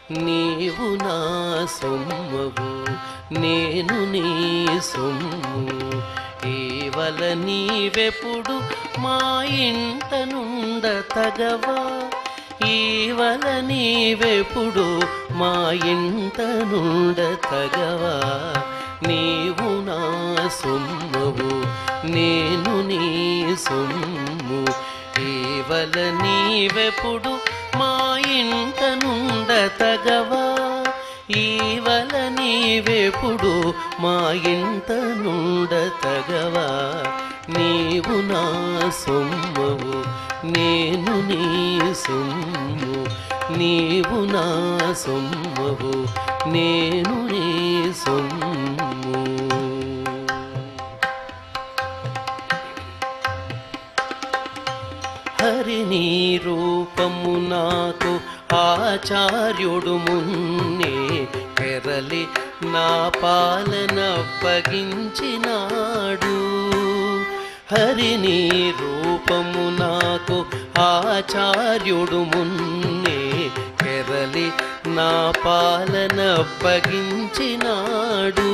నీవు నా సొమ్మవు నేను నీ సొమ్ము ఈవల నీవెప్పుడు మా ఇంట నుండ తగవా ఈవల నీవెప్పుడు మా ఇంట నుండ తగవా నీవు నా సొమ్మవు నేను నీ సొమ్ము ఈవల నీవెప్పుడు మా ఇంట నుండ తగవా ఈవల నీవెప్పుడు మా ఇంట నుండ తగవా నీవు నా సొమ్మవు నేను నీ సొమ్ము నీవు నా సొమ్మవు నేను నీ సొమ్ము హరిని రూపము నాకు ఆచార్యుడు మున్నే పెరలి నా పాలన పగించినాడు హరిని రూపము నాకు ఆచార్యుడు మున్నే పెరలి నా పాలన పగించినాడు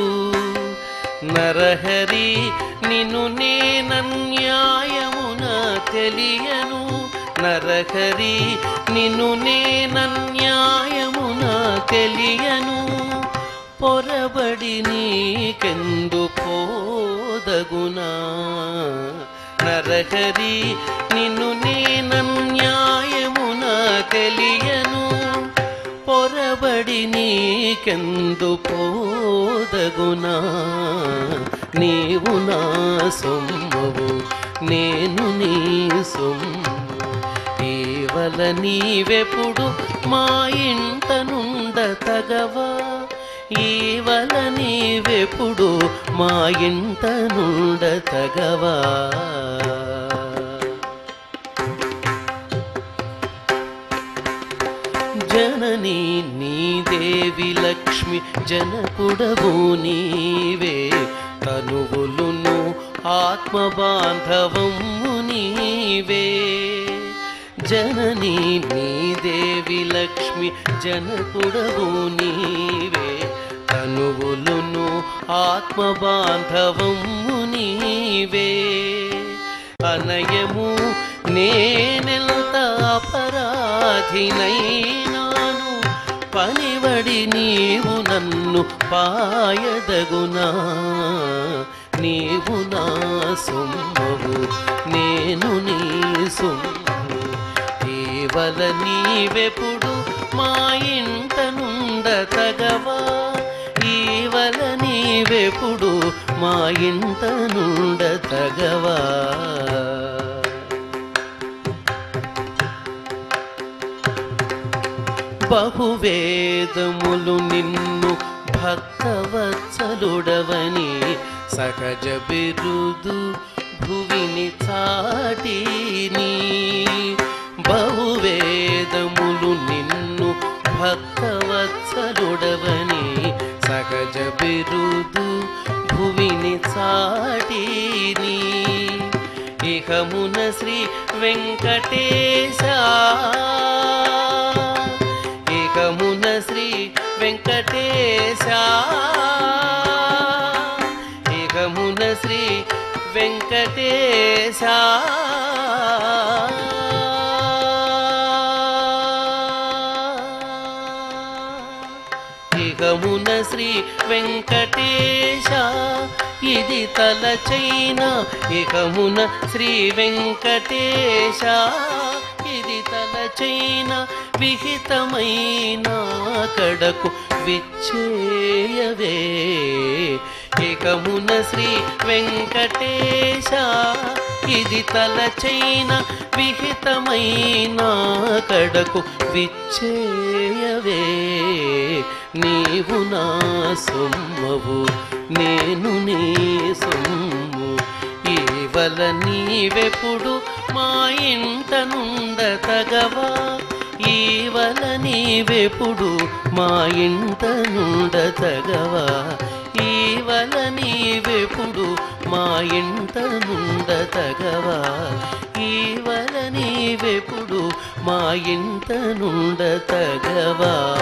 నరహరి నిన్ను నేనన్యాయమున తెలియను నరహరి నిన్ను నేనన్యాయమున తెలియను పొరబడి నీకెందు పోదగునా నరహరి నిన్ను నేనన్యాయమున తెలియను పొరబడి నీకెందు పోదగునా నీవు నా సొమ్మవు నేను నీ సొమ్ము కేవల నీవెప్పుడు మా ఇంట నుండ తగవా ఈవల నీవెప్పుడు మా ఇంట నుండ తగవా జనని నీ దేవి లక్ష్మి జనకుడవు నీవే తనువులును ఆత్మ బాంధవము నీవే జనని నీ దేవి లక్ష్మి జనకుడవు నీవే తనువులును ఆత్మ బాంధవము నీవే అనయము నేనెంత అపరాధినైనాను పనివడి నీవు నన్ను పాయదగునా నీవు నా సొమ్మవు నేను నీ సొమ్ము కేవల నీవెప్పుడు మా ఇంట నుండ తగవా ఈవల నీవెప్పుడు మా ఇంట నుండ తగవా బహువేదములు నిన్ను భక్తవత్సలుడవని సహజ బిరుదు భువిని చాటిని బహువేదములు నిన్ను భక్తవత్సలుడవని సహజ బిరుదు భువిని చాటిని ఇహమున శ్రీ వెంకటేశ ఇహమున శ్రీ వెంకటేశ ఇహమున శ్రీ వెంకటేశ ఇహమున శ్రీ వెంకటేశ ఇది తలచైన ఇహమున శ్రీ వెంకటేశ ఇది తలచైన విహితమైన కడకు విచ్చేయవే ఇకమున శ్రీ వెంకటేశ ఇది తలచైన విహితమైన కడకు విచ్చేయవే నీవు నా సొమ్మవు నేను నీ సొమ్ము ఈవల నీవెప్పుడు మా ఇంట నుండ తగవా ఈవల నీవెప్పుడు మా ఇంట నుండ తగవా ఈవల నీవెప్పుడు మా ఇంట నుండ తగవా ఈవల నీవెప్పుడు మా ఇంట నుండ తగవా